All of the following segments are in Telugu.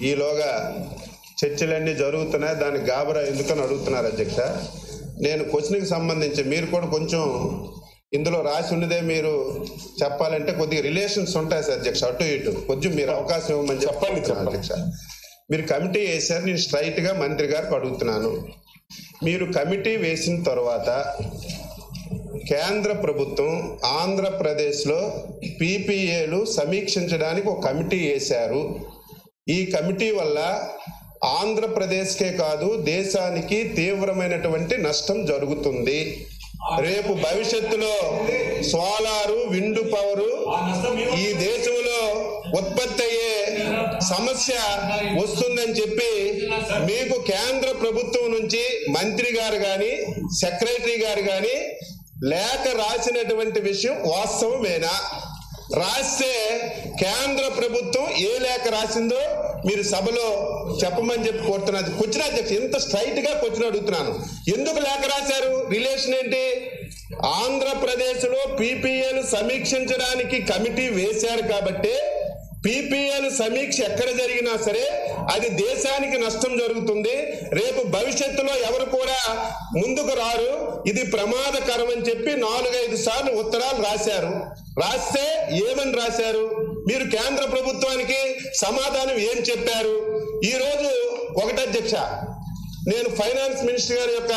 ఈలోగా చర్చలన్నీ జరుగుతున్నాయి దానికి గాబరా ఎందుకని అడుగుతున్నారు అధ్యక్ష నేను క్వశ్చన్కి సంబంధించి మీరు కూడా కొంచెం ఇందులో రాసి ఉన్నదే మీరు చెప్పాలంటే కొద్దిగా రిలేషన్స్ ఉంటాయి సార్ అధ్యక్ష అటు ఇటు కొంచెం మీరు అవకాశం ఇవ్వమని చెప్పండి అధ్యక్ష మీరు కమిటీ వేశారు నేను స్ట్రైట్ గా మంత్రి గారికి అడుగుతున్నాను మీరు కమిటీ వేసిన తర్వాత కేంద్ర ప్రభుత్వం ఆంధ్రప్రదేశ్లో పీపీఏలు సమీక్షించడానికి ఒక కమిటీ వేశారు ఈ కమిటీ వల్ల ఆంధ్రప్రదేశ్కే కాదు దేశానికి తీవ్రమైనటువంటి నష్టం జరుగుతుంది రేపు భవిష్యత్తులో సోలారు విండు పవరు ఈ దేశంలో ఉత్పత్తి అయ్యే సమస్య వస్తుందని చెప్పి మీకు కేంద్ర ప్రభుత్వం నుంచి మంత్రి గారు గాని సెక్రటరీ గారు గాని లేఖ రాసినటువంటి విషయం వాస్తవమేనా రాస్తే కేంద్ర ప్రభుత్వం ఏ లేఖ రాసిందో మీరు సభలో చెప్పమని చెప్పి కోరుతున్నది క్వశ్చన్ అధ్యక్ష ఇంత స్ట్రైట్ గా క్వశ్చన్ అడుగుతున్నాను ఎందుకు లేఖ రాశారు రిలేషన్ ఏంటి ఆంధ్రప్రదేశ్ లో పీపీఎల్ సమీక్షించడానికి కమిటీ వేశారు కాబట్టి పీపీఎల్ సమీక్ష ఎక్కడ జరిగినా సరే అది దేశానికి నష్టం జరుగుతుంది రేపు భవిష్యత్తులో ఎవరు కూడా ముందుకు రారు ఇది ప్రమాదకరం అని చెప్పి నాలుగైదు సార్లు ఉత్తరాలు రాశారు రాస్తే ఏమని రాశారు మీరు కేంద్ర ప్రభుత్వానికి సమాధానం ఏం చెప్పారు ఈ రోజు ఒకటి అధ్యక్ష నేను ఫైనాన్స్ మినిస్టర్ గారి యొక్క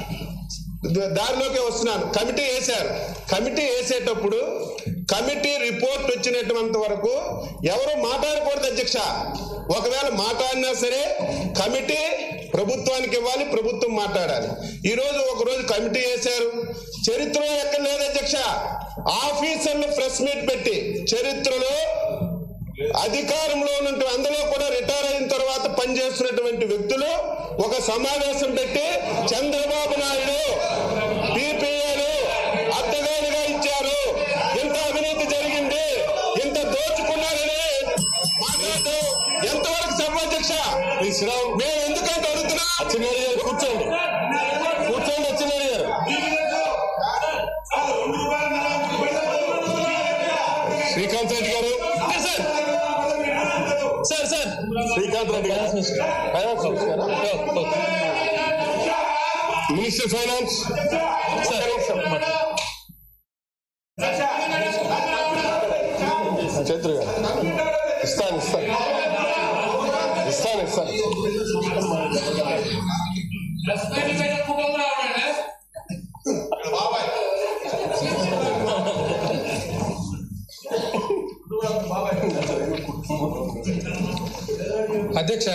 దారిలోకి వస్తున్నాను కమిటీ వేశారు కమిటీ వేసేటప్పుడు కమిటీ రిపోర్ట్ వచ్చినటువంటి వరకు ఎవరు మాట్లాడకూడదు అధ్యక్ష ఒకవేళ మాట్లాడినా సరే కమిటీ ప్రభుత్వానికి ఇవ్వాలి ప్రభుత్వం మాట్లాడాలి ఈ రోజు ఒక రోజు కమిటీ వేశారు చరిత్రలో ఎక్కడ లేదు అధ్యక్ష ఆఫీసర్లు ప్రెస్ మీట్ పెట్టి చరిత్రలో అధికారంలో ఉన్నటువంటి అందులో కూడా రిటైర్ అయిన తర్వాత పనిచేస్తున్నటువంటి వ్యక్తులు ఒక సమావేశం పెట్టి చంద్రబాబు నాయుడు పీపీఏలు అడ్డగాలుగా ఇచ్చారు ఇంత అవినీతి జరిగింది ఇంత దోచుకున్నారని మాట్లాడుతూ ఎంతవరకు సభాధ్యక్ష మేము ఎందుకంటే అడుగుతున్నా అచ్చెన్నాయుడు గారు కూర్చోండి కూర్చోండి అచ్చెన్నాయుడు గారు Srikanth Reddy garu sir sir sir Srikanth Reddy garu finance minister garu minister finance Chaitra garu ఇస్తాను ఇస్తాను ఇస్తాను ఇస్తాను అధ్యక్ష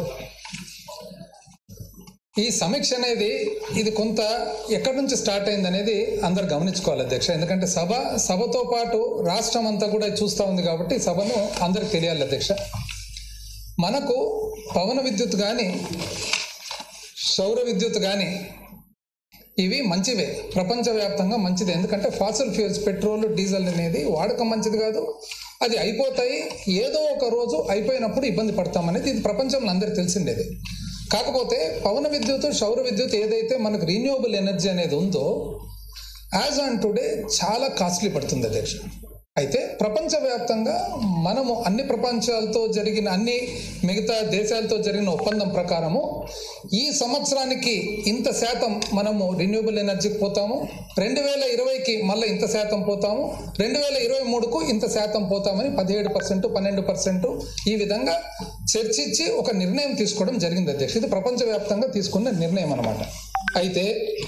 ఈ సమీక్ష అనేది ఇది కొంత ఎక్కడి నుంచి స్టార్ట్ అయింది అనేది అందరు గమనించుకోవాలి అధ్యక్ష ఎందుకంటే సభ సభతో పాటు రాష్ట్రం అంతా కూడా చూస్తూ ఉంది కాబట్టి సభను అందరికి తెలియాలి అధ్యక్ష మనకు పవన విద్యుత్ కానీ సౌర విద్యుత్ కానీ ఇవి మంచివే ప్రపంచవ్యాప్తంగా మంచిది ఎందుకంటే ఫాసిల్ ఫ్యూల్స్ పెట్రోల్ డీజిల్ అనేది వాడకం మంచిది కాదు అది అయిపోతాయి ఏదో ఒక రోజు అయిపోయినప్పుడు ఇబ్బంది పడతామనేది ఇది ప్రపంచంలో అందరికి తెలిసిండేది కాకపోతే పవన విద్యుత్ సౌర విద్యుత్ ఏదైతే మనకు రీన్యూవబుల్ ఎనర్జీ అనేది ఉందో యాజ్ ఆన్ టుడే చాలా కాస్ట్లీ పడుతుంది అధ్యక్ష అయితే ప్రపంచవ్యాప్తంగా మనము అన్ని ప్రపంచాలతో జరిగిన అన్ని మిగతా దేశాలతో జరిగిన ఒప్పందం ప్రకారము ఈ సంవత్సరానికి ఇంత శాతం మనము రిన్యూవబుల్ ఎనర్జీకి పోతాము రెండు వేల ఇరవైకి మళ్ళీ ఇంత శాతం పోతాము రెండు వేల ఇరవై మూడుకు ఇంత శాతం పోతామని పదిహేడు పర్సెంట్ పన్నెండు పర్సెంట్ ఈ విధంగా చర్చించి ఒక నిర్ణయం తీసుకోవడం జరిగింది అధ్యక్ష ఇది ప్రపంచవ్యాప్తంగా తీసుకున్న నిర్ణయం అన్నమాట అయితే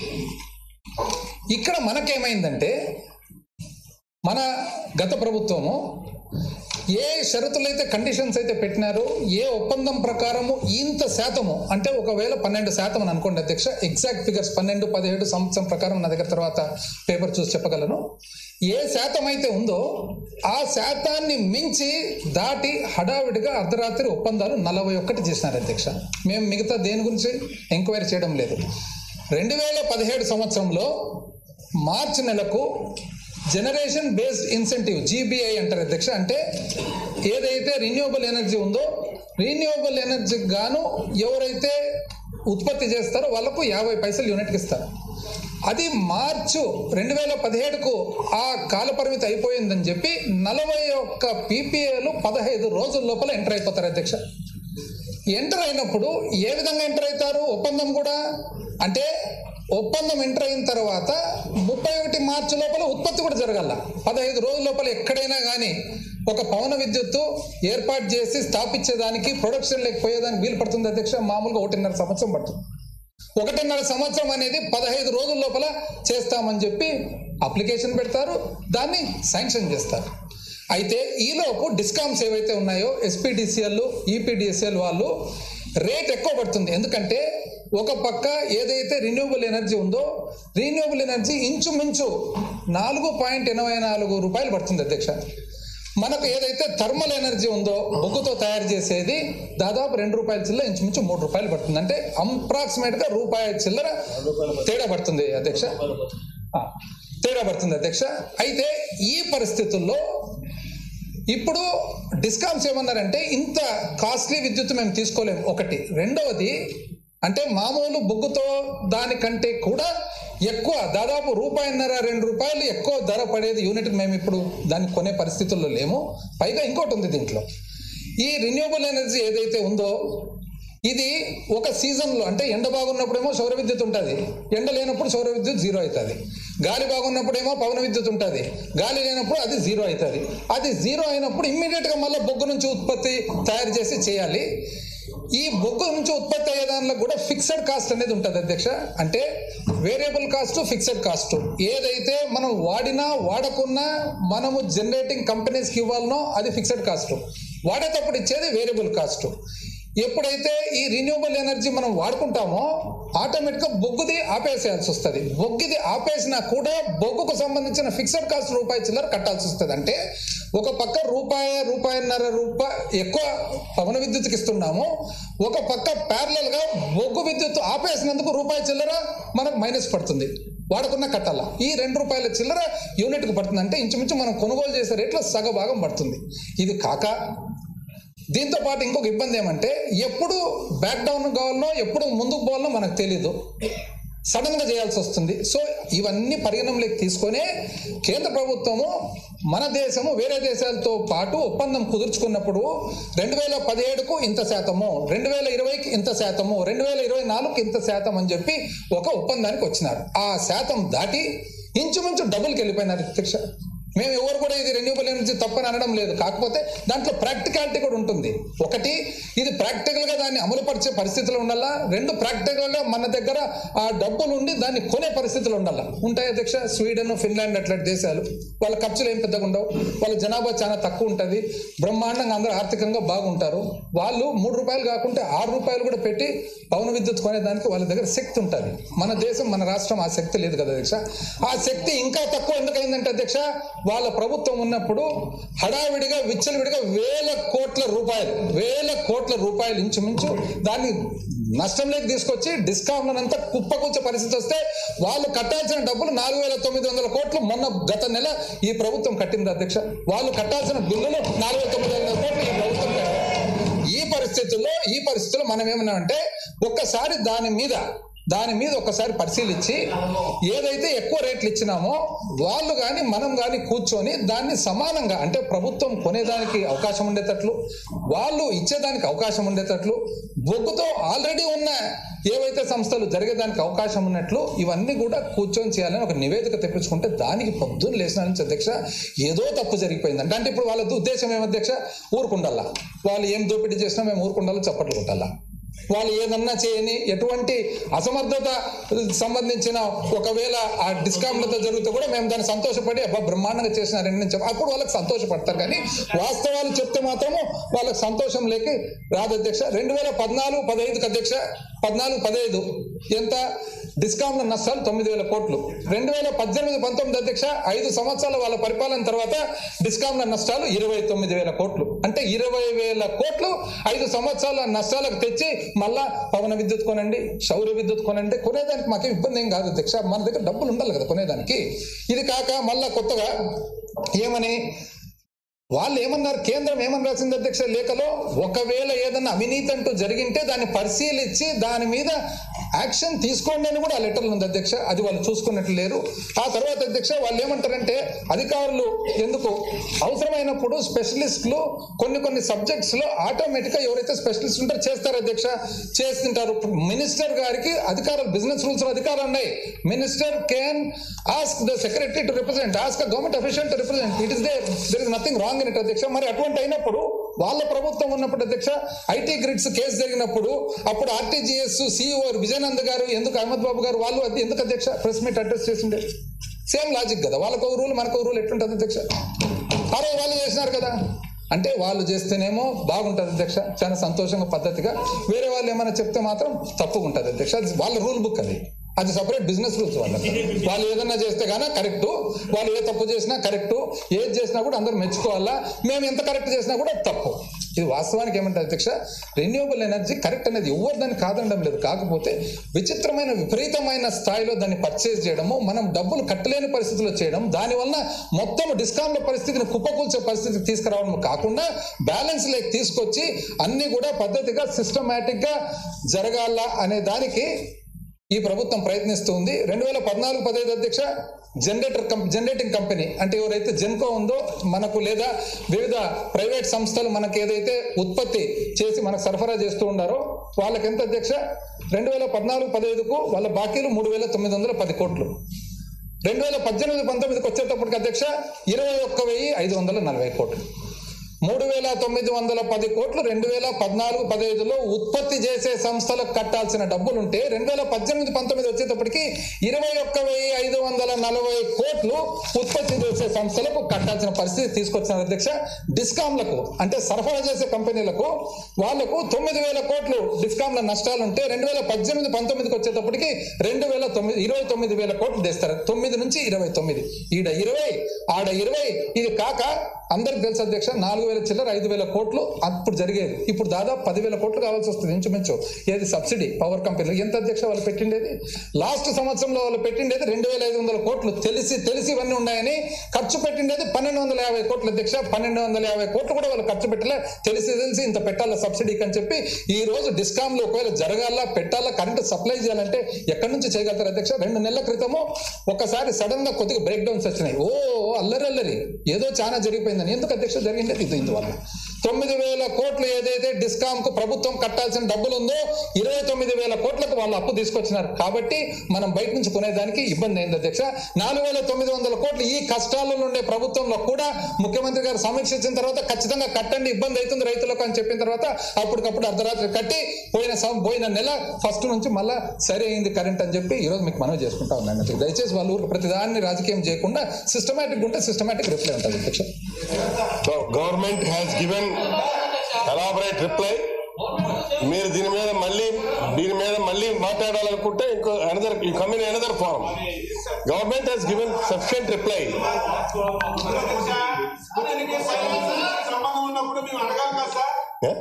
ఇక్కడ మనకేమైందంటే మన గత ప్రభుత్వము ఏ షరతులైతే కండిషన్స్ అయితే పెట్టినారో ఏ ఒప్పందం ప్రకారము ఇంత శాతము అంటే ఒకవేళ పన్నెండు శాతం అని అనుకోండి అధ్యక్ష ఎగ్జాక్ట్ ఫిగర్స్ పన్నెండు పదిహేడు సంవత్సరం ప్రకారం నా దగ్గర తర్వాత పేపర్ చూసి చెప్పగలను ఏ శాతం అయితే ఉందో ఆ శాతాన్ని మించి దాటి హడావిడిగా అర్ధరాత్రి ఒప్పందాలు నలభై ఒక్కటి చేసినారు అధ్యక్ష మేము మిగతా దేని గురించి ఎంక్వైరీ చేయడం లేదు రెండు వేల పదిహేడు సంవత్సరంలో మార్చి నెలకు జనరేషన్ బేస్డ్ ఇన్సెంటివ్ జీబీఐ అంటారు అధ్యక్ష అంటే ఏదైతే రిన్యూవబుల్ ఎనర్జీ ఉందో రిన్యూవబుల్ ఎనర్జీకి గాను ఎవరైతే ఉత్పత్తి చేస్తారో వాళ్ళకు యాభై పైసలు యూనిట్కి ఇస్తారు అది మార్చు రెండు వేల పదిహేడుకు ఆ కాలపరిమితి అయిపోయిందని చెప్పి నలభై ఒక్క పీపీఏలు పదహైదు రోజుల లోపల ఎంటర్ అయిపోతారు అధ్యక్ష ఎంటర్ అయినప్పుడు ఏ విధంగా ఎంటర్ అవుతారు ఒప్పందం కూడా అంటే ఒప్పందం ఎంటర్ అయిన తర్వాత ముప్పై ఒకటి మార్చి లోపల ఉత్పత్తి కూడా జరగాల పదహైదు రోజుల లోపల ఎక్కడైనా కానీ ఒక పవన విద్యుత్తు ఏర్పాటు చేసి స్థాపించేదానికి ప్రొడక్షన్ లేకపోయేదానికి వీలు పడుతుంది అధ్యక్ష మామూలుగా ఒకటిన్నర సంవత్సరం పడుతుంది ఒకటిన్నర సంవత్సరం అనేది పదహైదు రోజుల లోపల చేస్తామని చెప్పి అప్లికేషన్ పెడతారు దాన్ని శాంక్షన్ చేస్తారు అయితే ఈలోపు డిస్కామ్స్ ఏవైతే ఉన్నాయో ఎస్పీడీసీఎల్ ఈపీడీసీఎల్ వాళ్ళు రేట్ ఎక్కువ పడుతుంది ఎందుకంటే ఒక పక్క ఏదైతే రిన్యూవబుల్ ఎనర్జీ ఉందో రిన్యూవబుల్ ఎనర్జీ ఇంచుమించు నాలుగు పాయింట్ ఎనభై నాలుగు రూపాయలు పడుతుంది అధ్యక్ష మనకు ఏదైతే థర్మల్ ఎనర్జీ ఉందో బొగ్గుతో తయారు చేసేది దాదాపు రెండు రూపాయల చిల్లర ఇంచుమించు మూడు రూపాయలు పడుతుంది అంటే అప్రాక్సిమేట్ గా రూపాయి చిల్లర తేడా పడుతుంది అధ్యక్ష ఆ, తేడా పడుతుంది అధ్యక్ష అయితే ఈ పరిస్థితుల్లో ఇప్పుడు డిస్కామ్స్ ఏమన్నారంటే ఇంత కాస్ట్లీ విద్యుత్ మేము తీసుకోలేము ఒకటి రెండవది అంటే మామూలు బొగ్గుతో దానికంటే కూడా ఎక్కువ దాదాపు రూపాయిన్నర రెండు రూపాయలు ఎక్కువ ధర పడేది యూనిట్ మేము ఇప్పుడు దాన్ని కొనే పరిస్థితుల్లో లేము పైగా ఇంకోటి ఉంది దీంట్లో ఈ రిన్యూవబుల్ ఎనర్జీ ఏదైతే ఉందో ఇది ఒక సీజన్లో అంటే ఎండ బాగున్నప్పుడేమో సౌర విద్యుత్ ఉంటుంది ఎండ లేనప్పుడు సౌర విద్యుత్ జీరో అవుతుంది గాలి బాగున్నప్పుడేమో పవన విద్యుత్ ఉంటుంది గాలి లేనప్పుడు అది జీరో అవుతుంది అది జీరో అయినప్పుడు ఇమ్మీడియట్గా మళ్ళీ బొగ్గు నుంచి ఉత్పత్తి తయారు చేసి చేయాలి ఈ బొగ్గు నుంచి ఉత్పత్తి అయ్యే దానిలో కూడా ఫిక్స్డ్ కాస్ట్ అనేది ఉంటుంది అధ్యక్ష అంటే వేరియబుల్ కాస్ట్ ఫిక్స్డ్ కాస్ట్ ఏదైతే మనం వాడినా వాడకున్నా మనము జనరేటింగ్ కంపెనీస్కి ఇవ్వాలనో అది ఫిక్స్డ్ కాస్ట్ వాడేటప్పుడు ఇచ్చేది వేరియబుల్ కాస్ట్ ఎప్పుడైతే ఈ రిన్యూవబుల్ ఎనర్జీ మనం వాడుకుంటామో ఆటోమేటిక్గా బొగ్గుది ఆపేసేయాల్సి వస్తుంది బొగ్గుది ఆపేసినా కూడా బొగ్గుకు సంబంధించిన ఫిక్స్డ్ కాస్ట్ రూపాయి చిల్లర కట్టాల్సి వస్తుంది అంటే ఒక పక్క రూపాయి రూపాయిన్నర రూపాయి ఎక్కువ పవన విద్యుత్కి ఇస్తున్నాము ఒక పక్క ప్యారలల్ గా బొగ్గు విద్యుత్ ఆపేసినందుకు రూపాయి చిల్లర మనకు మైనస్ పడుతుంది వాడకున్న కట్టాల ఈ రెండు రూపాయల చిల్లర యూనిట్కి పడుతుంది అంటే ఇంచుమించు మనం కొనుగోలు చేసే రేట్లో సగ భాగం పడుతుంది ఇది కాక దీంతో పాటు ఇంకొక ఇబ్బంది ఏమంటే ఎప్పుడు బ్యాక్ డౌన్ కావాలనో ఎప్పుడు ముందుకు పోవాలనో మనకు తెలీదు సడన్ గా చేయాల్సి వస్తుంది సో ఇవన్నీ పరిగణనలోకి తీసుకొనే కేంద్ర ప్రభుత్వము మన దేశము వేరే దేశాలతో పాటు ఒప్పందం కుదుర్చుకున్నప్పుడు రెండు వేల పదిహేడుకు ఇంత శాతము రెండు వేల ఇరవైకి ఇంత శాతము రెండు వేల ఇరవై నాలుగుకి ఇంత శాతం అని చెప్పి ఒక ఒప్పందానికి వచ్చినారు ఆ శాతం దాటి ఇంచుమించు డబుల్కి వెళ్ళిపోయినారు అధ్యక్ష మేము ఎవరు కూడా ఇది రెన్యూబుల్ ఎనర్జీ తప్పని అనడం లేదు కాకపోతే దాంట్లో ప్రాక్టికాలిటీ కూడా ఉంటుంది ఒకటి ఇది ప్రాక్టికల్ గా దాన్ని అమలుపరిచే పరిస్థితులు ఉండాలా రెండు ప్రాక్టికల్ గా మన దగ్గర ఆ డబ్బులు ఉండి దాన్ని కొనే పరిస్థితులు ఉండాలా ఉంటాయి అధ్యక్ష స్వీడన్ ఫిన్లాండ్ అట్లాంటి దేశాలు వాళ్ళ ఖర్చులు ఏం పెద్దగా ఉండవు వాళ్ళ జనాభా చాలా తక్కువ ఉంటుంది బ్రహ్మాండంగా అందరూ ఆర్థికంగా బాగుంటారు వాళ్ళు మూడు రూపాయలు కాకుంటే ఆరు రూపాయలు కూడా పెట్టి పవన విద్యుత్ కొనేదానికి వాళ్ళ దగ్గర శక్తి ఉంటుంది మన దేశం మన రాష్ట్రం ఆ శక్తి లేదు కదా అధ్యక్ష ఆ శక్తి ఇంకా తక్కువ ఎందుకైందంటే అధ్యక్ష వాళ్ళ ప్రభుత్వం ఉన్నప్పుడు హడావిడిగా విచ్చలవిడిగా వేల కోట్ల రూపాయలు వేల కోట్ల రూపాయలు ఇంచుమించు దాన్ని నష్టంలోకి తీసుకొచ్చి డిస్కౌంట్లంతా కుప్పకూర్చే పరిస్థితి వస్తే వాళ్ళు కట్టాల్సిన డబ్బులు నాలుగు వేల తొమ్మిది వందల కోట్లు మొన్న గత నెల ఈ ప్రభుత్వం కట్టింది అధ్యక్ష వాళ్ళు కట్టాల్సిన బిల్లులు నాలుగు వేల తొమ్మిది వందల కోట్లు ఈ ప్రభుత్వం కట్టింది ఈ పరిస్థితుల్లో ఈ పరిస్థితుల్లో మనం ఏమన్నామంటే ఒక్కసారి దాని మీద దాని మీద ఒకసారి పరిశీలించి ఏదైతే ఎక్కువ రేట్లు ఇచ్చినామో వాళ్ళు కానీ మనం కానీ కూర్చొని దాన్ని సమానంగా అంటే ప్రభుత్వం కొనేదానికి అవకాశం ఉండేటట్లు వాళ్ళు ఇచ్చేదానికి అవకాశం ఉండేటట్లు బొగ్గుతో ఆల్రెడీ ఉన్న ఏవైతే సంస్థలు జరిగేదానికి అవకాశం ఉన్నట్లు ఇవన్నీ కూడా కూర్చొని చేయాలని ఒక నివేదిక తెప్పించుకుంటే దానికి పొద్దున్న లేచిన నుంచి అధ్యక్ష ఏదో తప్పు జరిగిపోయింది అంటే అంటే ఇప్పుడు వాళ్ళ ఉద్దేశం ఏం అధ్యక్ష ఊరుకుండాలా వాళ్ళు ఏం దోపిడీ చేసినా మేము ఊరుకుండాలో చప్పట్లు కొట్టాలా వాళ్ళు ఏదన్నా చేయని ఎటువంటి అసమర్థత సంబంధించిన ఒకవేళ ఆ డిస్కౌంట్లతో జరిగితే కూడా మేము దాన్ని సంతోషపడి అబ్బా బ్రహ్మాండంగా చేసినారని నేను చెప్ప అప్పుడు వాళ్ళకి సంతోషపడతారు కానీ వాస్తవాలు చెప్తే మాత్రము వాళ్ళకి సంతోషం లేక రాదు అధ్యక్ష రెండు వేల పద్నాలుగు పదహైదుకి అధ్యక్ష పద్నాలుగు పదహైదు ఎంత డిస్కౌంట్ల నష్టాలు తొమ్మిది వేల కోట్లు రెండు వేల పద్దెనిమిది పంతొమ్మిది అధ్యక్ష ఐదు సంవత్సరాల వాళ్ళ పరిపాలన తర్వాత డిస్కౌంట్ల నష్టాలు ఇరవై తొమ్మిది వేల కోట్లు అంటే ఇరవై వేల కోట్లు ఐదు సంవత్సరాల నష్టాలకు తెచ్చి మళ్ళా పవన విద్యుత్ కొనండి సౌర విద్యుత్ కొనండి కొనేదానికి మాకేం ఇబ్బంది ఏం కాదు అధ్యక్ష మన దగ్గర డబ్బులు ఉండాలి కదా కొనేదానికి ఇది కాక మళ్ళా కొత్తగా ఏమని వాళ్ళు ఏమన్నారు కేంద్రం ఏమని రాసింది అధ్యక్ష లేఖలో ఒకవేళ ఏదన్నా అవినీతి అంటూ జరిగింటే దాన్ని పరిశీలించి దాని మీద యాక్షన్ తీసుకోండి అని కూడా ఆ లెటర్లు ఉంది అధ్యక్ష అది వాళ్ళు చూసుకున్నట్లు లేరు ఆ తర్వాత అధ్యక్ష వాళ్ళు ఏమంటారంటే అధికారులు ఎందుకు అవసరమైనప్పుడు స్పెషలిస్టులు కొన్ని కొన్ని సబ్జెక్ట్స్ లో ఆటోమేటిక్ గా ఎవరైతే స్పెషలిస్ట్ ఉంటారో చేస్తారు అధ్యక్ష చేస్తుంటారు మినిస్టర్ గారికి అధికారాలు బిజినెస్ రూల్స్ లో అధికారాలు ఉన్నాయి minister can ask the secretary to represent ask government official to represent it is there there is nothing wrong in it అధ్యక్ష మరి అటువంటి అయినప్పుడు వాళ్ళ ప్రభుత్వం ఉన్నప్పుడు అధ్యక్ష ఐటీ గ్రిడ్స్ కేసు జరిగినప్పుడు అప్పుడు ఆర్టీజీఎస్ సిఇఓ విజయనంద్ గారు ఎందుకు అహ్మద్ బాబు గారు వాళ్ళు అది ఎందుకు అధ్యక్ష ప్రెస్ మీట్ అడ్రస్ చేసిండే సేమ్ లాజిక్ కదా వాళ్ళకు ఒక రూల్ మనకు ఒక రూల్ ఎట్లుంటుంది అధ్యక్ష అరే వాళ్ళు చేసినారు కదా అంటే వాళ్ళు చేస్తేనేమో బాగుంటుంది అధ్యక్ష చాలా సంతోషంగా పద్ధతిగా వేరే వాళ్ళు ఏమైనా చెప్తే మాత్రం తప్పుగా ఉంటుంది అధ్యక్ష అది వాళ్ళ రూల్ బుక్ అది అది సపరేట్ బిజినెస్ రూల్స్ వాళ్ళకి వాళ్ళు ఏదన్నా చేస్తే గానీ కరెక్ట్ వాళ్ళు ఏ తప్పు చేసినా కరెక్ట్ ఏది చేసినా కూడా అందరూ మెచ్చుకోవాలా మేము ఎంత కరెక్ట్ చేసినా కూడా తప్పు ఇది వాస్తవానికి ఏమంటారు అధ్యక్ష రెన్యూవబుల్ ఎనర్జీ కరెక్ట్ అనేది ఎవరు దాన్ని కాదనడం లేదు కాకపోతే విచిత్రమైన విపరీతమైన స్థాయిలో దాన్ని పర్చేజ్ చేయడము మనం డబ్బులు కట్టలేని పరిస్థితిలో చేయడం దానివల్ల మొత్తం డిస్కామ్ల పరిస్థితిని కుప్పకూల్చే పరిస్థితికి తీసుకురావడం కాకుండా బ్యాలెన్స్ లేక తీసుకొచ్చి అన్ని కూడా పద్ధతిగా సిస్టమేటిక్ గా జరగాల అనే దానికి ఈ ప్రభుత్వం ప్రయత్నిస్తుంది రెండు వేల పద్నాలుగు పదహైదు అధ్యక్ష జనరేటర్ కం జనరేటింగ్ కంపెనీ అంటే ఎవరైతే జెన్కో ఉందో మనకు లేదా వివిధ ప్రైవేట్ సంస్థలు మనకు ఏదైతే ఉత్పత్తి చేసి మనకు సరఫరా చేస్తూ ఉన్నారో వాళ్ళకి ఎంత అధ్యక్ష రెండు వేల పద్నాలుగు పదహైదుకు వాళ్ళ బాకీలు మూడు వేల తొమ్మిది వందల పది కోట్లు రెండు వేల పద్దెనిమిది పంతొమ్మిదికి వచ్చేటప్పటికి అధ్యక్ష ఇరవై ఒక్క వెయ్యి ఐదు వందల నలభై కోట్లు మూడు వేల తొమ్మిది వందల పది కోట్లు రెండు వేల పద్నాలుగు పదహైదులో ఉత్పత్తి చేసే సంస్థలకు కట్టాల్సిన డబ్బులుంటే రెండు వేల పద్దెనిమిది పంతొమ్మిది వచ్చేటప్పటికి ఇరవై ఒక్క వెయ్యి ఐదు వందల నలభై కోట్లు ఉత్పత్తి చేసే సంస్థలకు కట్టాల్సిన పరిస్థితి తీసుకొచ్చిన అధ్యక్ష డిస్కామ్లకు అంటే సరఫరా చేసే కంపెనీలకు వాళ్లకు తొమ్మిది వేల కోట్లు డిస్కామ్ల నష్టాలు ఉంటే రెండు వేల పద్దెనిమిది పంతొమ్మిదికి వచ్చేటప్పటికి రెండు వేల తొమ్మిది ఇరవై తొమ్మిది వేల కోట్లు తెస్తారు తొమ్మిది నుంచి ఇరవై తొమ్మిది ఈడ ఇరవై ఆడ ఇరవై ఇది కాక అందరికి తెలుసు అధ్యక్ష నాలుగు వేల చిల్లర ఐదు వేల కోట్లు అప్పుడు జరిగేది ఇప్పుడు దాదాపు పదివేల కోట్లు కావాల్సి వస్తుంది ఇంచుమించు ఏది సబ్సిడీ పవర్ కంపెనీలు ఎంత అధ్యక్ష వాళ్ళు పెట్టిండేది లాస్ట్ సంవత్సరంలో వాళ్ళు పెట్టిండేది రెండు వేల ఐదు వందల కోట్లు తెలిసి తెలిసి ఇవన్నీ ఉన్నాయని ఖర్చు పెట్టిండేది పన్నెండు వందల యాభై కోట్లు అధ్యక్ష పన్నెండు వందల యాభై కోట్లు కూడా వాళ్ళు ఖర్చు పెట్టలే తెలిసి తెలిసి ఇంత పెట్టాల సబ్సిడీకి అని చెప్పి ఈ రోజు డిస్కామ్లు ఒకవేళ జరగాల పెట్టాలా కరెంట్ సప్లై చేయాలంటే ఎక్కడి నుంచి చేయగలుగుతారు అధ్యక్ష రెండు నెలల క్రితము ఒకసారి సడన్ గా కొద్దిగా బ్రేక్ డౌన్స్ వచ్చినాయి ఓ అల్లరి అల్లరి ఏదో చాలా జరిగిపోయిందని ఎందుకు అధ్యక్ష జరిగింది ఇది ఇందువల్ల తొమ్మిది వేల కోట్లు ఏదైతే డిస్కామ్ కు ప్రభుత్వం కట్టాల్సిన డబ్బులు ఉందో ఇరవై తొమ్మిది వేల కోట్లకు వాళ్ళు అప్పు తీసుకొచ్చినారు కాబట్టి మనం బయట నుంచి కొనేదానికి ఇబ్బంది అయింది అధ్యక్ష నాలుగు వేల తొమ్మిది వందల కోట్లు ఈ కష్టాలలో ఉండే ప్రభుత్వంలో కూడా ముఖ్యమంత్రి గారు సమీక్షించిన తర్వాత ఖచ్చితంగా కట్టండి ఇబ్బంది అవుతుంది రైతులకు అని చెప్పిన తర్వాత అప్పటికప్పుడు అర్ధరాత్రి కట్టి పోయిన సం- పోయిన నెల ఫస్ట్ నుంచి మళ్ళా సరి అయింది కరెంట్ అని చెప్పి ఈ రోజు మీకు మనవి చేసుకుంటా ఉన్నాను అధ్యక్ష. దయచేసి వాళ్ళ ఊరికి ప్రతిదాన్ని రాజకీయం చేయకుండా సిస్టమేటిక్ ఉంటే సిస్టమేటిక్ రిప్లై ఉంటుంది అధ్యక్ష So government has given elaborate reply. మీరు దీని మీద మళ్ళీ దీని మీద మళ్ళీ మాట్లాడాలనుకుంటే ఇంకో another you come in another form government has given sufficient reply సంబంధం ఉన్నప్పుడు మేము అడగాలి కదా sir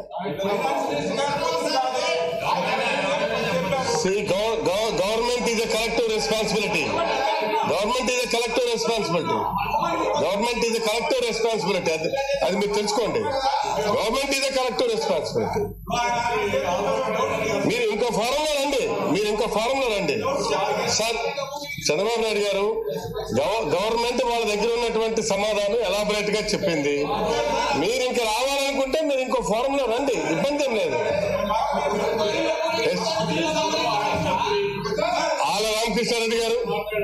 See, gov- gov- government is a collective responsibility. Government is a collective responsibility. Government is a collective responsibility. అది అది మీరు తెలుసుకోండి government is a collective responsibility. మీరు ఇంకో ఫారంలో రండి మీరు ఇంకో ఫారంలో రండి సార్ చంద్రబాబు నాయుడు గారు గవ- గవర్నమెంట్ వాళ్ళ దగ్గర ఉన్నటువంటి సమాధానం ఎలాబరేట్ గా చెప్పింది మీరు ఇంకా రావాలనుకుంటే మీరు ఇంకో ఫారంలో రండి ఇబ్బంది ఏం లేదు Yes. ఆల రామకృష్ణారెడ్డి గారు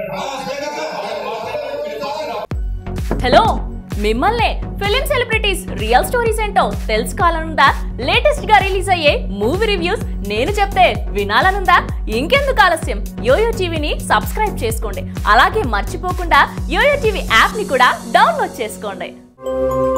హలో మిమ్మల్నే ఫిలిం సెలబ్రిటీస్ రియల్ స్టోరీస్ ఏంటో తెలుసుకోవాలనుందా లేటెస్ట్ గా రిలీజ్ అయ్యే మూవీ రివ్యూస్ నేను చెప్తే వినాలనుందా ఇంకెందుకు ఆలస్యం యోయో టీవీని సబ్స్క్రైబ్ చేసుకోండి అలాగే మర్చిపోకుండా యోయో టీవీ యాప్ ని కూడా డౌన్లోడ్ చేసుకోండి